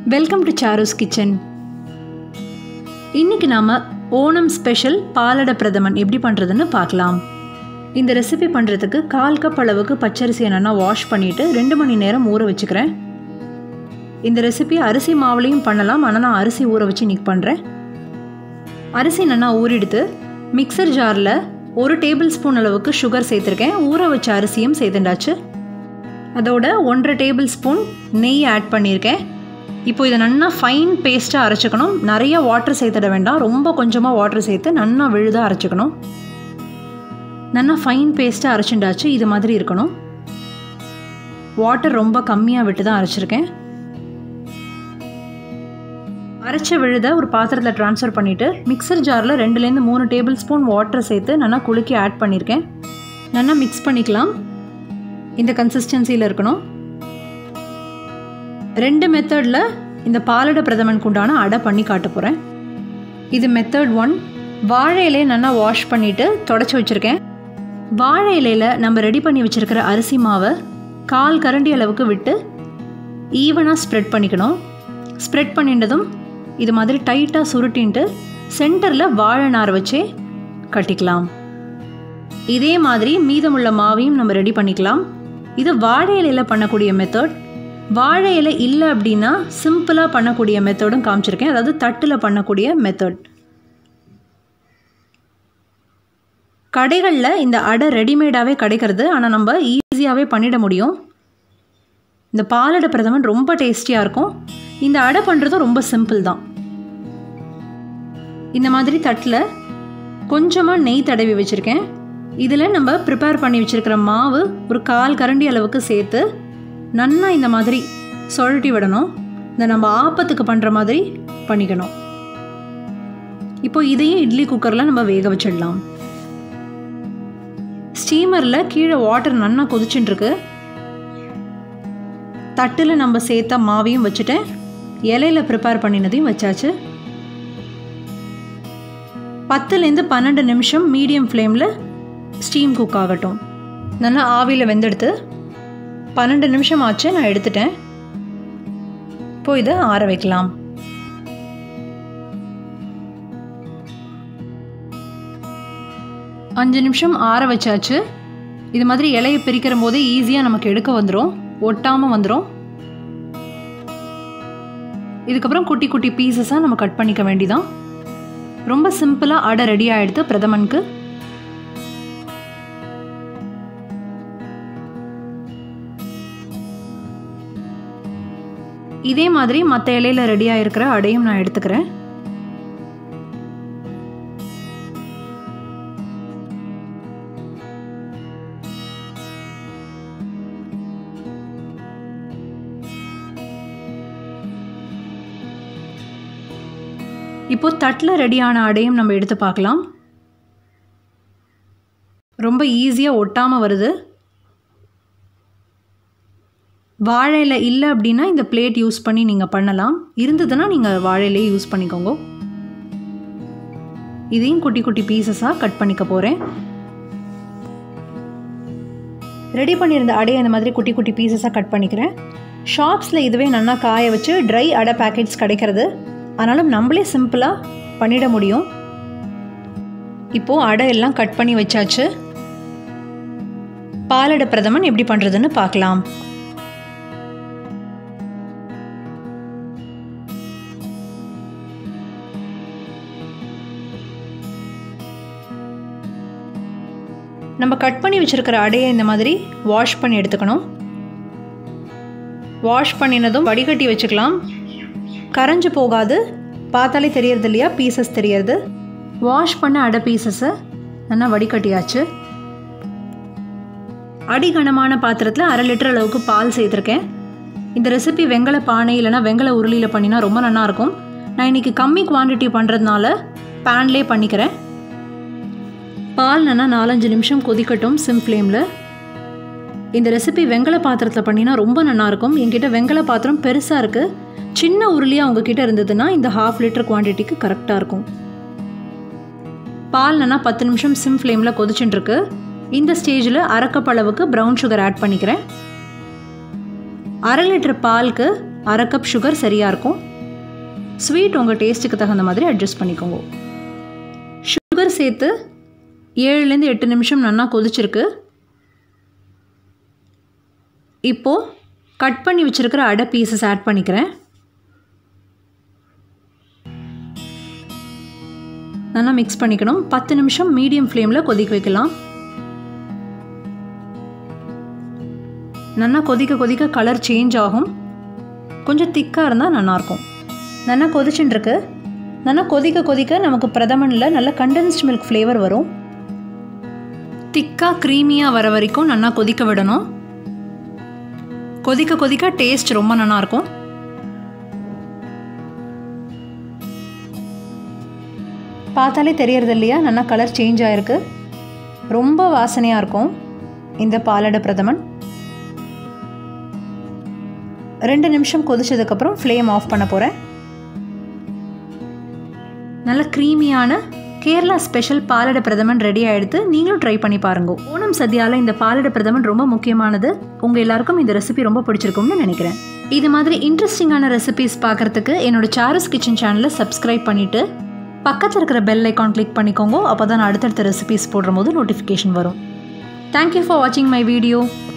welcome to சாருஸ் kitchen இன்னைக்கு நாம Onam special palada pradhaman எப்படி பண்ணுறதுன்னு பார்க்கலாம் இந்த ரெசிபி பண்ணுறதுக்கு கால் கப் அளவுக்கு பச்சரிசியை நல்லா வாஷ் பண்ணிவிட்டு ரெண்டு மணி நேரம் ஊற வச்சுக்கிறேன் இந்த ரெசிபி அரிசி மாவுலையும் பண்ணலாம் ஆனால் நான் அரிசி ஊற வச்சு இன்னைக்கு பண்ணுறேன் அரிசி நல்லா ஊறிடுத்து மிக்சர் ஜாரில் ஒரு டேபிள் ஸ்பூன் அளவுக்கு சுகர் சேர்த்துருக்கேன் ஊற வச்ச அரிசியும் சேர்த்துண்டாச்சு அதோட ஒன்றரை டேபிள் ஸ்பூன் நெய் ஆட் பண்ணியிருக்கேன் இப்போ இதை நல்லா ஃபைன் பேஸ்ட்டாக அரைச்சிக்கணும் நிறைய வாட்டர் சேர்த்துட வேண்டாம் ரொம்ப கொஞ்சமாக வாட்டர் சேர்த்து நல்லா விழுதாக அரைச்சிக்கணும் நல்லா ஃபைன் பேஸ்ட்டாக அரைச்சிண்டாச்சு இது மாதிரி இருக்கணும் வாட்டர் ரொம்ப கம்மியாக விட்டு தான் அரைச்சிருக்கேன் அரைச்ச விழுத ஒரு பாத்திரத்தில் ட்ரான்ஸ்ஃபர் பண்ணிவிட்டு மிக்சர் ஜாரில் ரெண்டுலேருந்து மூணு டேபிள் ஸ்பூன் வாட்டர் சேர்த்து நல்லா குலுக்கி ஆட் பண்ணியிருக்கேன் நல்லா மிக்ஸ் பண்ணிக்கலாம் இந்த கன்சிஸ்டன்சியில் இருக்கணும் ரெண்டு மெத்தடில் இந்த பாலடை பிரதமனுக்கு உண்டான அடை பண்ணி காட்ட போகிறேன் இது மெத்தட் ஒன் வாழை இலையை நல்லா வாஷ் பண்ணிவிட்டு தொடச்சி வச்சுருக்கேன் வாழை இலையில் நம்ம ரெடி பண்ணி வச்சுருக்கிற அரிசி மாவை கால் கரண்டி அளவுக்கு விட்டு ஈவனாக ஸ்ப்ரெட் பண்ணிக்கணும் ஸ்ப்ரெட் பண்ணிட்டதும் இது மாதிரி டைட்டாக சுருட்டின்ட்டு சென்டரில் வாழை நார் வச்சே கட்டிக்கலாம் இதே மாதிரி மீதமுள்ள மாவையும் நம்ம ரெடி பண்ணிக்கலாம் இது வாழை இலையில் பண்ணக்கூடிய மெத்தட் வாழை இலை இல்லை அப்படின்னா சிம்பிளாக பண்ணக்கூடிய மெத்தடும் காமிச்சிருக்கேன் அதாவது தட்டில் பண்ணக்கூடிய மெத்தட் கடைகளில் இந்த அடை ரெடிமேடாகவே கிடைக்கிறது ஆனால் நம்ம ஈஸியாகவே பண்ணிட முடியும் இந்த பாலடை பிரதமன் ரொம்ப டேஸ்டியாக இருக்கும் இந்த அடை பண்ணுறதும் ரொம்ப சிம்பிள் தான் இந்த மாதிரி தட்டில் கொஞ்சமாக நெய் தடவி வச்சுருக்கேன் இதில் நம்ம ப்ரிப்பேர் பண்ணி வச்சுருக்கிற மாவு ஒரு கால் கரண்டி அளவுக்கு சேர்த்து நன்னா இந்த மாதிரி சுழட்டி விடணும் இந்த நம்ம ஆப்பத்துக்கு பண்ணுற மாதிரி பண்ணிக்கணும் இப்போ இதையும் இட்லி குக்கரில் நம்ம வேக வச்சிடலாம் ஸ்டீமரில் கீழே வாட்டர் நல்லா கொதிச்சுட்டுருக்கு தட்டில் நம்ம சேர்த்த மாவையும் வச்சுட்டேன் இலையில் ப்ரிப்பேர் பண்ணினதையும் வச்சாச்சு பத்துலேருந்து பன்னெண்டு நிமிஷம் மீடியம் ஃப்ளேமில் ஸ்டீம் குக் ஆகட்டும் நல்லா ஆவியில் வெந்தெடுத்து பன்னெண்டு நிமிஷம் ஆச்சு நான் எடுத்துட்டேன் இப்போ இதை ஆற வைக்கலாம் அஞ்சு நிமிஷம் ஆற வச்சாச்சு இது மாதிரி இலையை பிரிக்கிற போதே ஈஸியாக நமக்கு எடுக்க வந்துடும் ஒட்டாமல் வந்துடும் இதுக்கப்புறம் குட்டி குட்டி பீசஸாக நம்ம கட் பண்ணிக்க வேண்டிதான் ரொம்ப சிம்பிளாக அடை ரெடி ஆகிடுது பிரதமனுக்கு இதே மாதிரி மற்ற இலையில ரெடியாக இருக்கிற அடையும் நான் எடுத்துக்கிறேன் இப்போ தட்டில் ரெடியான அடையும் நம்ம எடுத்து பார்க்கலாம் ரொம்ப ஈஸியாக ஒட்டாமல் வருது வாழையில இல்லை அப்படின்னா இந்த பிளேட் யூஸ் பண்ணி நீங்கள் பண்ணலாம் இருந்ததுன்னா நீங்கள் வாழையிலே யூஸ் பண்ணிக்கோங்க இதையும் குட்டி குட்டி பீசஸாக கட் பண்ணிக்க போகிறேன் ரெடி பண்ணியிருந்த அடையை இந்த மாதிரி குட்டி குட்டி பீசஸாக கட் பண்ணிக்கிறேன் ஷாப்ஸில் இதுவே நல்லா காய வச்சு ட்ரை அடை பேக்கெட்ஸ் கிடைக்கிறது ஆனாலும் நம்மளே சிம்பிளாக பண்ணிட முடியும் இப்போது அடை எல்லாம் கட் பண்ணி வச்சாச்சு பாலடை பிரதமன் எப்படி பண்ணுறதுன்னு பார்க்கலாம் நம்ம கட் பண்ணி வச்சுருக்கிற அடையை இந்த மாதிரி வாஷ் பண்ணி எடுத்துக்கணும் வாஷ் பண்ணினதும் வடிகட்டி வச்சுக்கலாம் கரைஞ்சு போகாது பார்த்தாலே தெரியறது இல்லையா பீசஸ் தெரியறது வாஷ் பண்ண அடை பீசஸை நல்லா வடிகட்டியாச்சு அடிகனமான பாத்திரத்தில் அரை லிட்டர் அளவுக்கு பால் சேர்த்துருக்கேன் இந்த ரெசிபி வெங்கல பானை இல்லைனா வெங்கல உருளியில் பண்ணினா ரொம்ப நல்லாயிருக்கும் நான் இன்றைக்கி கம்மி குவான்டிட்டி பண்ணுறதுனால பேன்லே பண்ணிக்கிறேன் பால் நல்லா நாலஞ்சு நிமிஷம் கொதிக்கட்டும் சிம் ஃப்ளேமில் இந்த ரெசிபி வெங்கல பாத்திரத்தில் பண்ணினா ரொம்ப நல்லாயிருக்கும் என்கிட்ட வெங்கல பாத்திரம் பெருசாக இருக்குது சின்ன உருளியாக உங்ககிட்ட இருந்ததுன்னா இந்த ஹாஃப் லிட்டர் குவான்டிட்டிக்கு கரெக்டாக இருக்கும் பால் நல்லா பத்து நிமிஷம் சிம் ஃப்ளேமில் கொதிச்சுட்டுருக்கு இந்த ஸ்டேஜில் அரை கப் அளவுக்கு ப்ரௌன் சுகர் ஆட் பண்ணிக்கிறேன் அரை லிட்டர் பாலுக்கு அரை கப் சுகர் சரியாக இருக்கும் ஸ்வீட் உங்கள் டேஸ்ட்டுக்கு தகுந்த மாதிரி அட்ஜஸ்ட் பண்ணிக்கோங்க சுகர் சேர்த்து ஏழுலேருந்து எட்டு நிமிஷம் நல்லா கொதிச்சிருக்கு இப்போது கட் பண்ணி வச்சுருக்கிற அடை பீசஸ் ஆட் பண்ணிக்கிறேன் நல்லா மிக்ஸ் பண்ணிக்கணும் பத்து நிமிஷம் மீடியம் ஃப்ளேமில் கொதிக்க வைக்கலாம் நல்லா கொதிக்க கொதிக்க கலர் சேஞ்ச் ஆகும் கொஞ்சம் திக்காக இருந்தால் நல்லாயிருக்கும் நல்லா கொதிச்சுட்டுருக்கு நல்லா கொதிக்க கொதிக்க நமக்கு பிரதமனில் நல்ல கண்டென்ஸ்ட் மில்க் ஃப்ளேவர் வரும் திக்காக க்ரீமியாக வர வரைக்கும் நல்லா கொதிக்க விடணும் கொதிக்க கொதிக்க டேஸ்ட் ரொம்ப நல்லாயிருக்கும் பார்த்தாலே தெரியறது இல்லையா நல்லா கலர் சேஞ்ச் ஆகிருக்கு ரொம்ப வாசனையாக இருக்கும் இந்த பாலடை பிரதமன் ரெண்டு நிமிஷம் கொதிச்சதுக்கப்புறம் ஃப்ளேம் ஆஃப் பண்ண போகிறேன் நல்ல க்ரீமியான கேரளா ஸ்பெஷல் பாலடை பிரதமன் ரெடி ஆகிடுத்து நீங்களும் ட்ரை பண்ணி பாருங்க ஓணம் சத்யாவில் இந்த பாலடை பிரதமன் ரொம்ப முக்கியமானது உங்கள் எல்லாருக்கும் இந்த ரெசிபி ரொம்ப பிடிச்சிருக்கும்னு நினைக்கிறேன் இது மாதிரி இன்ட்ரெஸ்டிங்கான ரெசிபிஸ் பார்க்குறதுக்கு என்னோட சாரஸ் கிச்சன் சேனலை சப்ஸ்கிரைப் பண்ணிவிட்டு பக்கத்தில் இருக்கிற பெல் ஐக்கான் கிளிக் பண்ணிக்கோங்க அப்போ தான் அடுத்தடுத்த ரெசிபிஸ் போடுற போது நோட்டிஃபிகேஷன் வரும் தேங்க்யூ ஃபார் வாட்சிங் மை வீடியோ